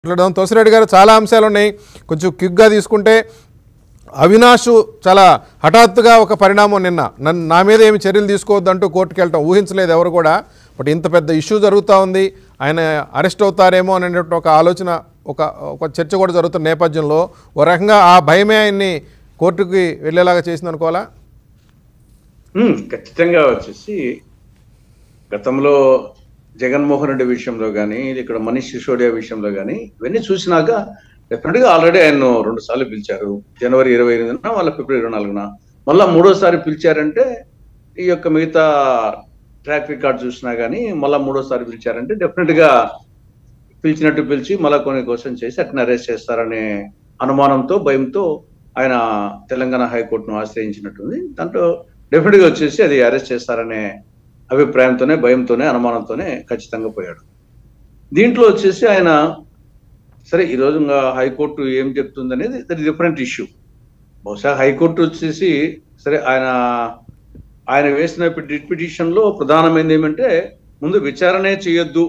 మాట్లాడదాం తోసిరెడ్డి గారు చాలా అంశాలు ఉన్నాయి కొంచెం క్విక్గా తీసుకుంటే అవినాష్ చాలా హఠాత్తుగా ఒక పరిణామం నిన్న నన్ను నా మీద ఏమి చర్యలు తీసుకోవద్దంటూ కోర్టుకు వెళ్ళటం ఊహించలేదు ఎవరు కూడా బట్ ఇంత పెద్ద ఇష్యూ జరుగుతూ ఉంది ఆయన అరెస్ట్ అవుతారేమో అనేటువంటి ఒక ఆలోచన ఒక ఒక చర్చ కూడా జరుగుతున్న నేపథ్యంలో ఓ రకంగా ఆ భయమే ఆయన్ని కోర్టుకి వెళ్ళేలాగా చేసింది అనుకోవాలా ఉమ్, ఖచ్చితంగా వచ్చేసి గతంలో జగన్మోహన్ రెడ్డి విషయంలో కానీ ఇక్కడ మనీష్ సిసోడియా విషయంలో కానీ ఇవన్నీ చూసినాక డెఫినెట్ గా ఆల్రెడీ ఆయన రెండు సార్లు పిలిచారు జనవరి ఇరవై ఎనిమిదిన వాళ్ళ ఫిబ్రవరి ఇరవై నాలుగున మళ్ళా మూడోసారి పిలిచారంటే ఈ యొక్క మిగతా ట్రాక్ రికార్డ్ చూసినా కానీ మళ్ళా మూడోసారి పిలిచారంటే డెఫినెట్ గా పిలిచినట్టు పిలిచి మళ్ళా కొన్ని క్వశ్చన్ చేసి అట్లా అరెస్ట్ చేస్తారనే అనుమానంతో భయంతో ఆయన తెలంగాణ హైకోర్టును ఆశ్రయించినట్టుంది దాంట్లో డెఫినెట్ గా వచ్చేసి అది అరెస్ట్ చేస్తారనే అభిప్రాయంతోనే భయంతోనే అనుమానంతోనే ఖచ్చితంగా పోయాడు దీంట్లో వచ్చేసి ఆయన సరే ఈ రోజు ఇంకా హైకోర్టు ఏం చెప్తుంది అనేది దట్ డిఫరెంట్ ఇష్యూ బహుశా హైకోర్టు వచ్చేసి సరే ఆయన ఆయన వేసిన పిటిషన్ లో ప్రధానమైనది ఏమంటే ముందు విచారణే చేయొద్దు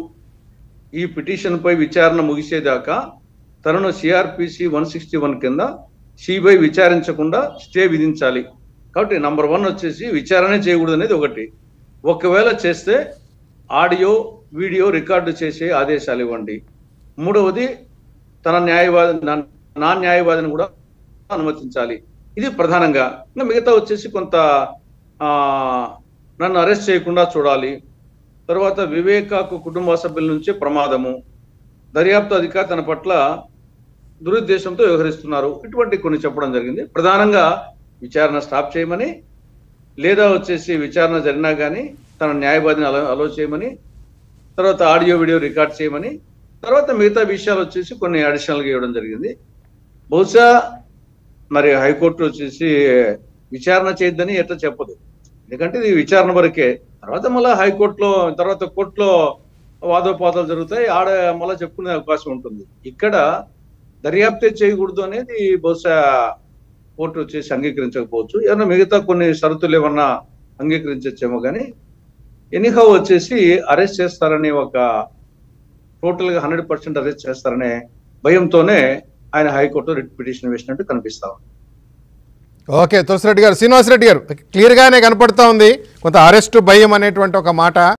ఈ పిటిషన్ పై విచారణ ముగిసేదాకా తనను సిఆర్పిసి వన్ సిక్స్టీ వన్ కింద సిబిఐ విచారించకుండా స్టే విధించాలి కాబట్టి నంబర్ వన్ వచ్చేసి విచారణ చేయకూడదు అనేది ఒకటి ఒకవేళ చేస్తే ఆడియో వీడియో రికార్డు చేసే ఆదేశాలు ఇవ్వండి మూడవది తన న్యాయవాది నా- నా న్యాయవాదిని కూడా అనుమతించాలి ఇది ప్రధానంగా ఇంకా మిగతా వచ్చేసి కొంత ఆ, నన్ను అరెస్ట్ చేయకుండా చూడాలి తర్వాత వివేకాకు కుటుంబ సభ్యుల నుంచి ప్రమాదము దర్యాప్తు అధికారి తన పట్ల దురుద్దేశంతో వ్యవహరిస్తున్నారు ఇటువంటి కొన్ని చెప్పడం జరిగింది ప్రధానంగా విచారణ స్టాప్ చేయమని లేదా వచ్చేసి విచారణ జరిగినా కానీ తన న్యాయవాదిని అలో అలో చేయమని తర్వాత ఆడియో వీడియో రికార్డ్ చేయమని తర్వాత మిగతా విషయాలు వచ్చేసి కొన్ని అడిషనల్గా ఇవ్వడం జరిగింది బహుశా మరి హైకోర్టు వచ్చేసి విచారణ చేయొద్దని ఎట్లా చెప్పదు ఎందుకంటే ఇది విచారణ వరకే తర్వాత మళ్ళీ హైకోర్టులో తర్వాత కోర్టులో వాదోపాదాలు జరుగుతాయి ఆడ మళ్ళీ చెప్పుకునే అవకాశం ఉంటుంది ఇక్కడ దర్యాప్తే చేయకూడదు అనేది బహుశా కోర్టు వచ్చేసి అంగీకరించకపోవచ్చు ఏమన్నా మిగతా కొన్ని షరతులు ఏమన్నా అంగీకరించచ్చేమో కానీ ఎనీహౌ వచ్చేసి అరెస్ట్ చేస్తారనే ఒక టోటల్ గా హండ్రెడ్ పర్సెంట్ అరెస్ట్ చేస్తారనే భయంతోనే ఆయన హైకోర్టు రిట్ పిటిషన్ వేసినట్టు కనిపిస్తా ఉంది ఓకే తులసిరెడ్డి గారు శ్రీనివాసరెడ్డి గారు క్లియర్గానే కనపడతా ఉంది కొంత అరెస్ట్ భయం అనేటువంటి ఒక మాట